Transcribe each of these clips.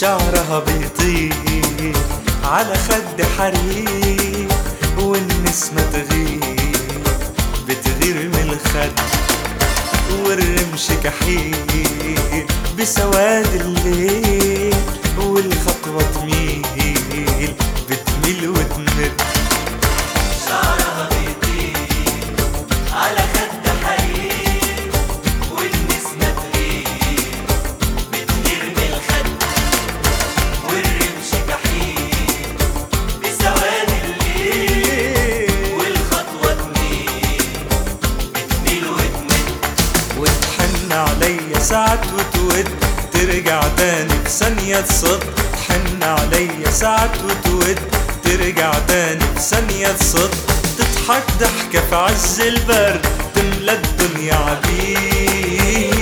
شعرها بيطير على خد حرير والنسمة تغير بتغير من الخد والرمش كحيل بسواد الليل والخطوة تميل بتميل وتمد شعرها بيطير على خد حرير والنسمة تغير بتغير من الخد والرمش جحيم بسواد الليل والخطوة تميل بتميل وتمد وتحن عليا ساعات وتود ترجع تاني في ثانية تصد تحن عليا ساعات وتود ترجع تاني في ثانية تصد تضحك ضحكة في عز البرد تملى الدنيا عبير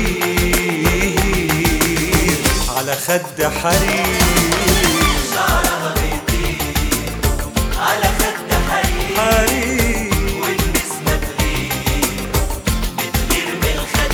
على خد حرير شعرها بيطير على خد حرير حرير والنسمة تغير بتغير من الخد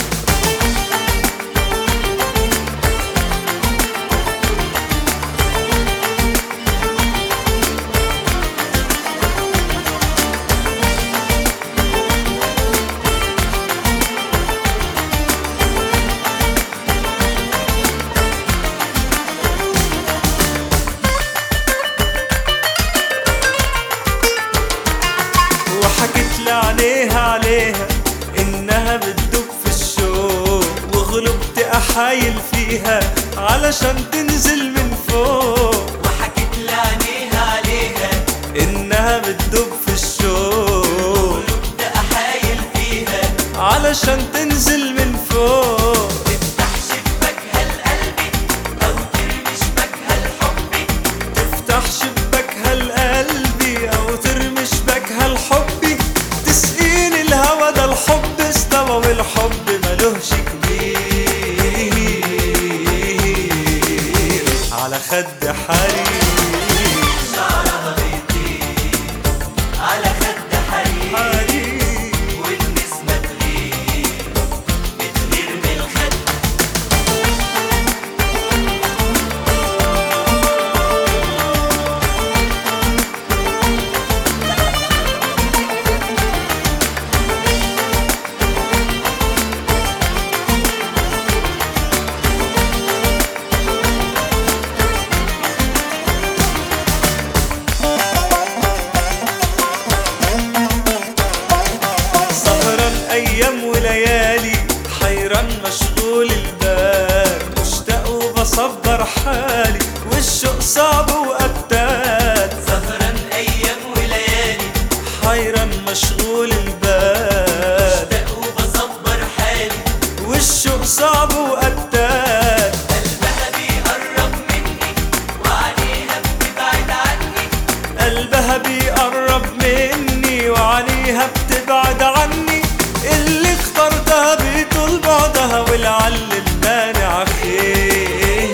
وحكت لي عليها عليها انها بتدوب في الشوق وغلبت احايل فيها علشان تنزل من فوق وحكت لعنيها عليها انها بتدوب في الشوق قلوب احايل فيها علشان تنزل من فوق تفتح شباكها لقلبي او ترمي شباكها لحبي تفتح شباكها لقلبي او ترمي شباكها لحبي تسقيني الهوى ده الحب استوى والحب ملوش كبير على خد حرير شعرها بيطير على خد حرير حرير والنسمة تغير بتغير من الخد سهران ايام وليالي حيران مشغول البال مشتاق وبصبر حالي والشوق صعب وقتال سهران ايام وليالي حيران مشغول البال اشتاق وبصبر حالي والشوق صعب وقتال قلبها بيقرب مني وعليها بتبعد عني قلبها بيقرب مني وعليها بتبعد عني اللي اخترتها بيطول بعدها ولعل المانع خير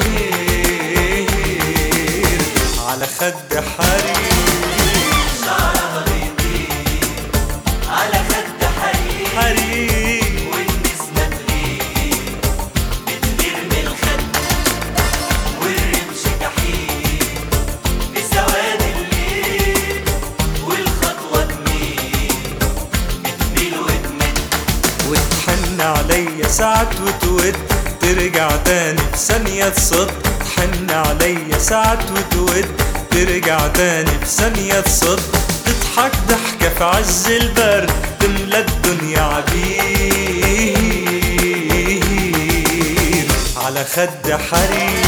على خد حرير شعرها بيطير على خد حرير حرير والنسمة تغير بتغير من الخد والرمش جحيم بسواد الليل والخطوة تميل بتميل وتمد وتحن عليا ساعات وتود ترجع تاني في ثانية تصد تحن عليا ساعات وتود ترجع تاني في ثانية تصد تضحك ضحكة في عز البرد تملى الدنيا عبير على خد حرير